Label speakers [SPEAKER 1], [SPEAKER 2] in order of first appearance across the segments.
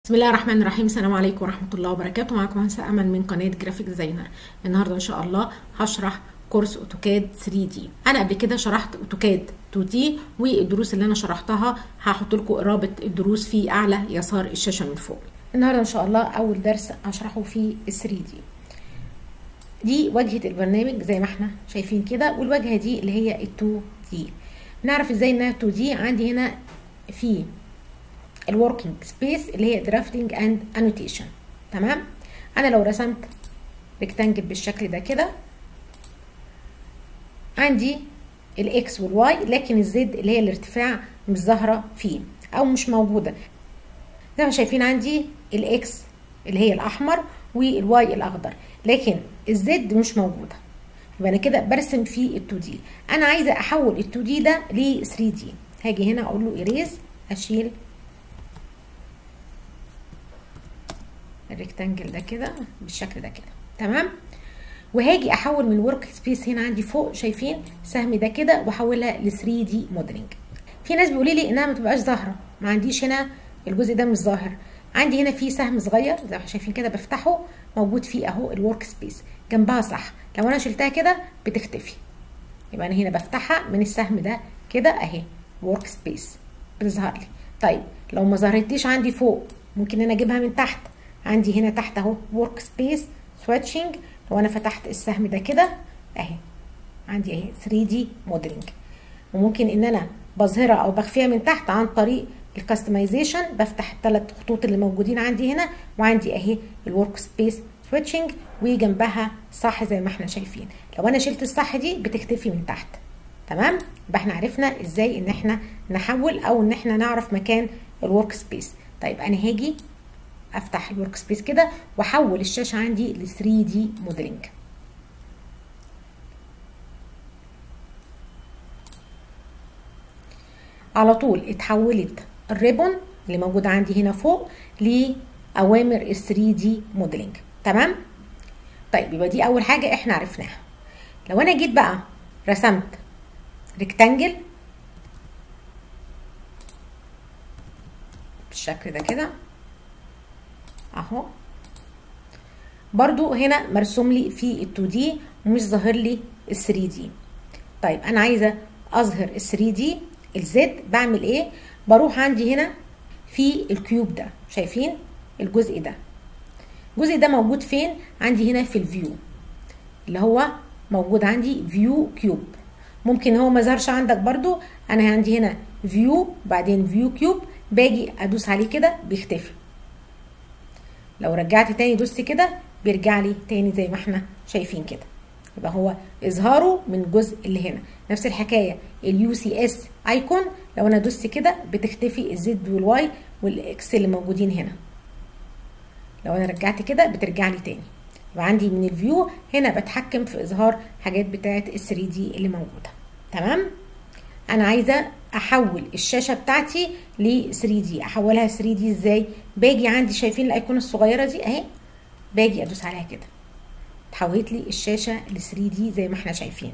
[SPEAKER 1] بسم الله الرحمن الرحيم السلام عليكم ورحمة الله وبركاته معكم هنسى أمل من قناة جرافيك ديزاينر النهاردة إن شاء الله هشرح كورس أوتوكاد 3D أنا قبل كده شرحت أوتوكاد 2D والدروس اللي أنا شرحتها هحط لكم رابط الدروس في أعلى يسار الشاشة من فوق النهاردة إن شاء الله أول درس هشرحه في 3D دي واجهة البرنامج زي ما احنا شايفين كده والواجهة دي اللي هي ال 2D نعرف ازاي انها 2D عندي هنا في الوركينج سبيس اللي هي درافتنج اند انوتيشن تمام انا لو رسمت ريكتانجل بالشكل ده كده عندي الاكس والواي لكن الزد اللي هي الارتفاع مش ظاهره فيه او مش موجوده زي ما شايفين عندي الاكس اللي هي الاحمر والواي الاخضر لكن الزد مش موجوده يبقى انا كده برسم في ال 2 دي انا عايزه احول ال 2 دي ده ل 3 دي هاجي هنا اقول له ايريز اشيل الريكتانجل ده كده بالشكل ده كده تمام وهاجي احول من الورك سبيس هنا عندي فوق شايفين سهم ده كده واحولها ل 3 دي موديلنج في ناس بيقولوا لي انها ما تبقاش ظاهره ما عنديش هنا الجزء ده مش ظاهر عندي هنا في سهم صغير زي ما شايفين كده بفتحه موجود فيه اهو الورك سبيس جنبها صح لو انا شلتها كده بتختفي يبقى انا هنا بفتحها من السهم ده كده اهي ورك سبيس بتظهر لي طيب لو ما ظهرتليش عندي فوق ممكن انا اجيبها من تحت عندي هنا تحت اهو ورك سبيس سويتشنج لو انا فتحت السهم ده كده اهي عندي اهي 3 دي موديلنج وممكن ان انا بظهرها او بخفيها من تحت عن طريق الكاستمايزيشن بفتح الثلاث خطوط اللي موجودين عندي هنا وعندي اهي الورك سبيس سويتشنج وجنبها صح زي ما احنا شايفين لو انا شلت الصح دي بتختفي من تحت تمام يبقى احنا عرفنا ازاي ان احنا نحول او ان احنا نعرف مكان الورك سبيس طيب انا هاجي افتح الورك سبيس كده واحول الشاشه عندي ل 3 دي موديلنج على طول اتحولت الريبون اللي موجوده عندي هنا فوق لاوامر ال 3 دي موديلنج تمام طيب يبقى دي اول حاجه احنا عرفناها لو انا جيت بقى رسمت ريكتانجل بالشكل ده كده اهو برضو هنا مرسوم لي في ال 2 دي ومش ظاهر لي ال 3 دي طيب انا عايزه اظهر ال 3 دي الزد بعمل ايه بروح عندي هنا في الكيوب ده شايفين الجزء ده الجزء ده موجود فين عندي هنا في الفيو اللي هو موجود عندي فيو كيوب ممكن هو ما ظهرش عندك برضو انا عندي هنا فيو بعدين فيو كيوب باجي ادوس عليه كده بيختفي لو رجعت تاني دوست كده بيرجع لي تاني زي ما احنا شايفين كده يبقى هو اظهاره من الجزء اللي هنا نفس الحكايه اليو سي اس ايكون لو انا دوست كده بتختفي الزد والواي والاكس اللي موجودين هنا لو انا رجعت كده بترجع لي تاني يبقى عندي من الفيو هنا بتحكم في اظهار حاجات بتاعه ال 3 دي اللي موجوده تمام انا عايزه احول الشاشه بتاعتي ل 3 دي احولها 3 دي ازاي باجي عندي شايفين الايقونه الصغيره دي اهي باجي ادوس عليها كده اتحولت لي الشاشه ل 3 دي زي ما احنا شايفين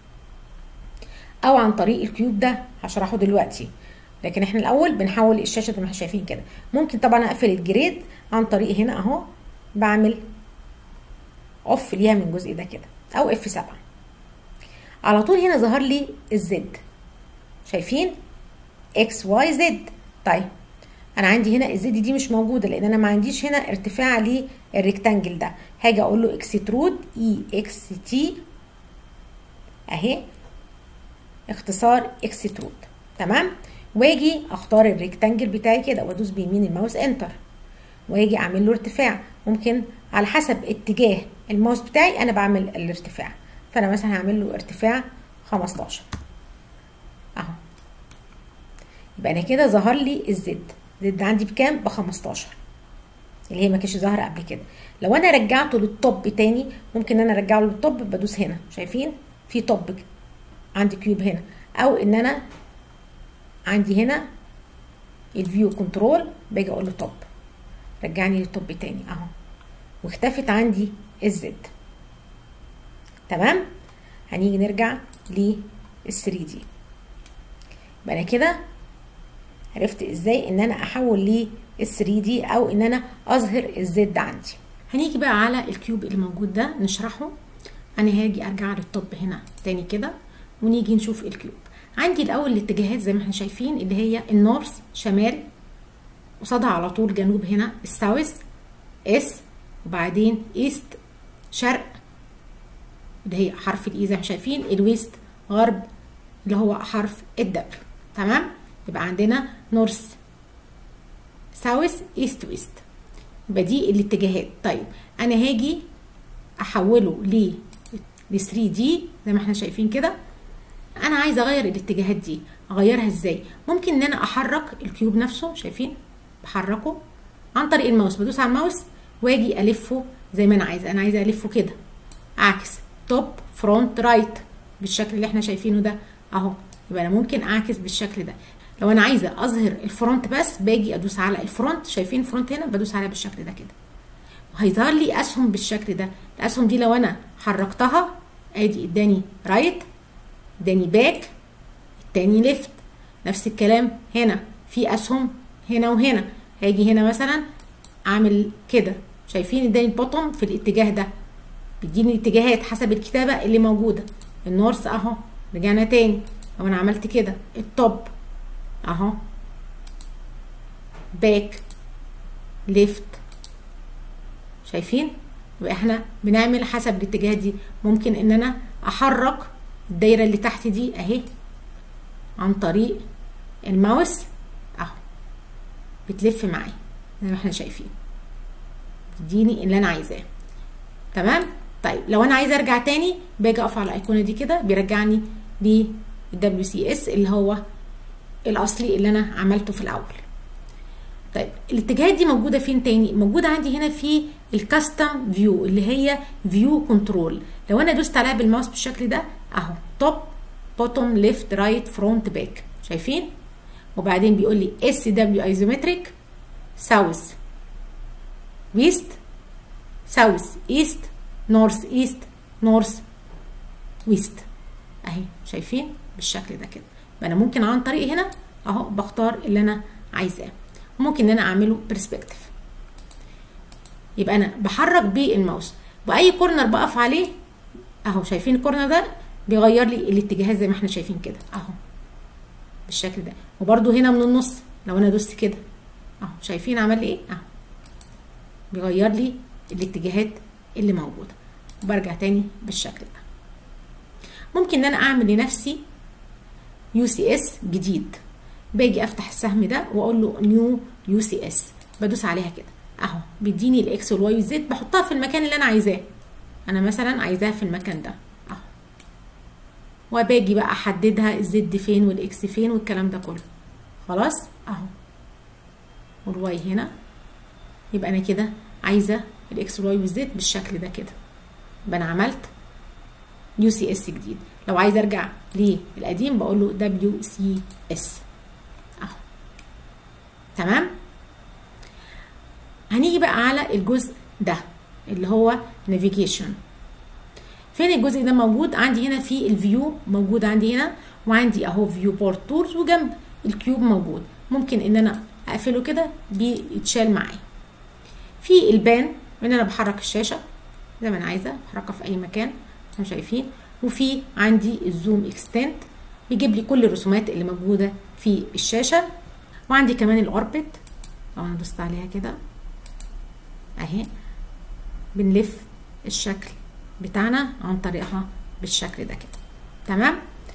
[SPEAKER 1] او عن طريق الكيوب ده هشرحه دلوقتي لكن احنا الاول بنحول الشاشه زي ما احنا شايفين كده ممكن طبعا اقفل الجريد عن طريق هنا اهو بعمل اوف ليها من الجزء ده كده او اف 7 على طول هنا ظهر لي الزد شايفين اكس واي زد طيب انا عندي هنا الزد دي مش موجوده لان انا ما عنديش هنا ارتفاع للريكتانجل ده هاجي اقول له اكسترود اي اكس تي اهي اختصار اكسترود تمام واجي اختار الريكتانجل بتاعي كده وادوس بيمين الماوس انتر واجي اعمل له ارتفاع ممكن على حسب اتجاه الماوس بتاعي انا بعمل الارتفاع فانا مثلا هعمل له ارتفاع 15 اهو يبقى انا كده ظهر لي الزد زد عندي بكام ب 15 اللي هي ما كانتش ظاهره قبل كده لو انا رجعته للطب تاني ممكن ان انا ارجعه للطب بدوس هنا شايفين في طب عندي كيوب هنا او ان انا عندي هنا الفيو كنترول باجي اقول له طب رجعني للطب تاني اهو واختفت عندي الزد تمام هنيجي نرجع لل 3 دي يبقى انا كده عرفت ازاي ان انا احول ليه ال 3 دي او ان انا اظهر الزد عندي هنيجي بقى على الكيوب اللي موجود ده نشرحه انا هاجي ارجع للطب هنا تاني كده ونيجي نشوف الكيوب عندي الاول الاتجاهات زي ما احنا شايفين اللي هي النورث شمال قصادها على طول جنوب هنا الساوث اس وبعدين ايست شرق اللي هي حرف الاي زي ما شايفين الويست غرب اللي هو حرف الدبليو تمام يبقى عندنا نورث ساوث ايست ويست يبقى دي الاتجاهات طيب انا هاجي احوله ل ل 3 دي زي ما احنا شايفين كده انا عايزه اغير الاتجاهات دي اغيرها ازاي ممكن ان انا احرك الكيوب نفسه شايفين بحركه عن طريق الماوس بدوس على الماوس واجي الفه زي ما انا عايزه انا عايزه الفه كده اعكس توب فرونت رايت بالشكل اللي احنا شايفينه ده اهو يبقى انا ممكن اعكس بالشكل ده لو انا عايزه اظهر الفرونت بس باجي ادوس على الفرونت شايفين فرونت هنا بدوس عليها بالشكل ده كده وهيظهر لي اسهم بالشكل ده الاسهم دي لو انا حركتها ادي اداني رايت اداني باك التاني ليفت نفس الكلام هنا في اسهم هنا وهنا هاجي هنا مثلا اعمل كده شايفين اداني البوتوم في الاتجاه ده بيديني الاتجاهات حسب الكتابه اللي موجوده النورث اهو رجعنا تاني لو انا عملت كده التوب اهو باك ليفت شايفين يبقى احنا بنعمل حسب الاتجاهات دي ممكن ان انا احرك الدايره اللي تحت دي اهي عن طريق الماوس اهو بتلف معايا زي ما احنا شايفين تديني اللي انا عايزاه تمام طيب لو انا عايزه ارجع تاني باجي اقف على الايقونه دي كده بيرجعني للدبليو سي اس اللي هو الاصلي اللي انا عملته في الاول طيب الاتجاهات دي موجوده فين تاني موجوده عندي هنا في الكاستم فيو اللي هي فيو كنترول لو انا دوست عليها بالماوس بالشكل ده اهو توب بوتوم ليفت رايت فرونت باك شايفين وبعدين بيقول لي اس دبليو ايزومتريك ساوث ويست ساوث ايست نورث ايست نورث ويست اهي شايفين بالشكل ده كده انا ممكن عن طريق هنا اهو بختار اللي انا عايزاه ممكن ان انا اعمله برسبكتيف يبقى انا بحرك بالماوس واي كورنر بقف عليه اهو شايفين الكورنر ده بيغير لي الاتجاهات زي ما احنا شايفين كده اهو بالشكل ده وبرده هنا من النص لو انا دوست كده اهو شايفين عمل لي ايه اهو بيغير لي الاتجاهات اللي موجوده وبرجع تاني بالشكل ده ممكن ان انا اعمل لنفسي يو سي اس جديد باجي افتح السهم ده واقول له نيو يو سي اس بدوس عليها كده اهو بيديني الاكس والواي والزد بحطها في المكان اللي انا عايزاه انا مثلا عايزاها في المكان ده اهو وباجي بقى احددها الزد فين والاكس فين والكلام ده كله خلاص اهو والواي هنا يبقى انا كده عايزه الاكس والواي والزد بالشكل ده كده يبقى انا عملت يو سي اس جديد لو عايز ارجع للقديم بقول له دبليو سي اس اهو تمام هنيجي بقى على الجزء ده اللي هو نافيجيشن فين الجزء ده موجود عندي هنا في الفيو موجود عندي هنا وعندي اهو فيو بورت تورز وجنب الكيوب موجود ممكن ان انا اقفله كده بيتشال معايا في البان ان انا بحرك الشاشه زي ما انا عايزه بحركها في اي مكان احنا شايفين وفي عندي الزوم اكستنت بيجيب لي كل الرسومات اللي موجوده في الشاشه وعندي كمان الاوربت لو انا دوست عليها كده اهي بنلف الشكل بتاعنا عن طريقها بالشكل ده كده تمام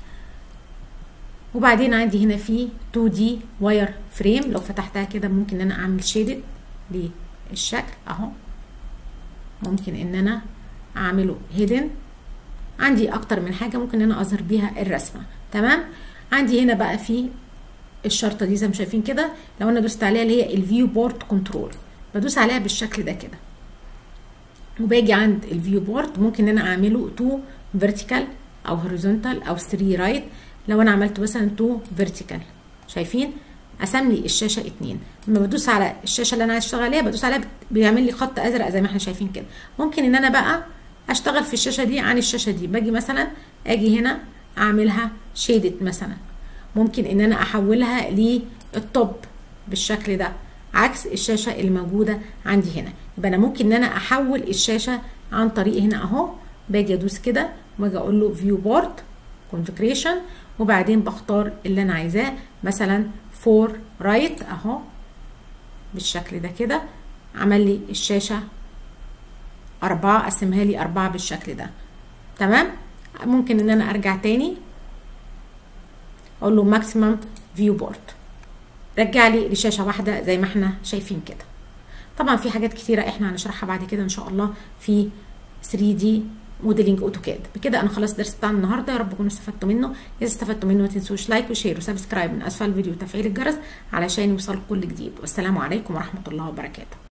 [SPEAKER 1] وبعدين عندي هنا في 2 دي واير فريم لو فتحتها كده ممكن ان انا اعمل شيدد للشكل اهو ممكن ان انا اعمله هيدن عندي اكتر من حاجه ممكن ان انا اظهر بيها الرسمه تمام عندي هنا بقى في الشرطه دي زي ما شايفين كده لو انا دوست عليها اللي هي الفيو بورد كنترول بدوس عليها بالشكل ده كده وباجي عند الفيو بورد ممكن ان انا اعمله تو فيرتيكال او هوريزونتال او 3 رايت لو انا عملت مثلا تو فيرتيكال شايفين قسم لي الشاشه اتنين لما بدوس على الشاشه اللي انا عايز اشتغل عليها بدوس عليها بيعمل لي خط ازرق زي ما احنا شايفين كده ممكن ان انا بقى اشتغل في الشاشه دي عن الشاشه دي باجي مثلا اجي هنا اعملها شيدد مثلا ممكن ان انا احولها للتوب بالشكل ده عكس الشاشه اللي موجوده عندي هنا يبقى انا ممكن ان انا احول الشاشه عن طريق هنا اهو باجي ادوس كده واجي اقول له فيو بورد كونفيجريشن وبعدين بختار اللي انا عايزاه مثلا فور رايت اهو بالشكل ده كده عمل لي الشاشه أربعة قسمها لي أربعة بالشكل ده تمام ممكن ان انا ارجع تاني اقول له ماكسيمم فيو بورد رجع لي لشاشه واحده زي ما احنا شايفين كده طبعا في حاجات كتيره احنا هنشرحها بعد كده ان شاء الله في 3 دي موديلنج اوتوكاد بكده انا خلاص الدرس بتاعنا النهارده يا رب تكونوا استفدتوا منه اذا استفدتوا منه ما تنسوش لايك وشير وسبسكرايب من اسفل الفيديو وتفعيل الجرس علشان يوصلكم كل جديد والسلام عليكم ورحمه الله وبركاته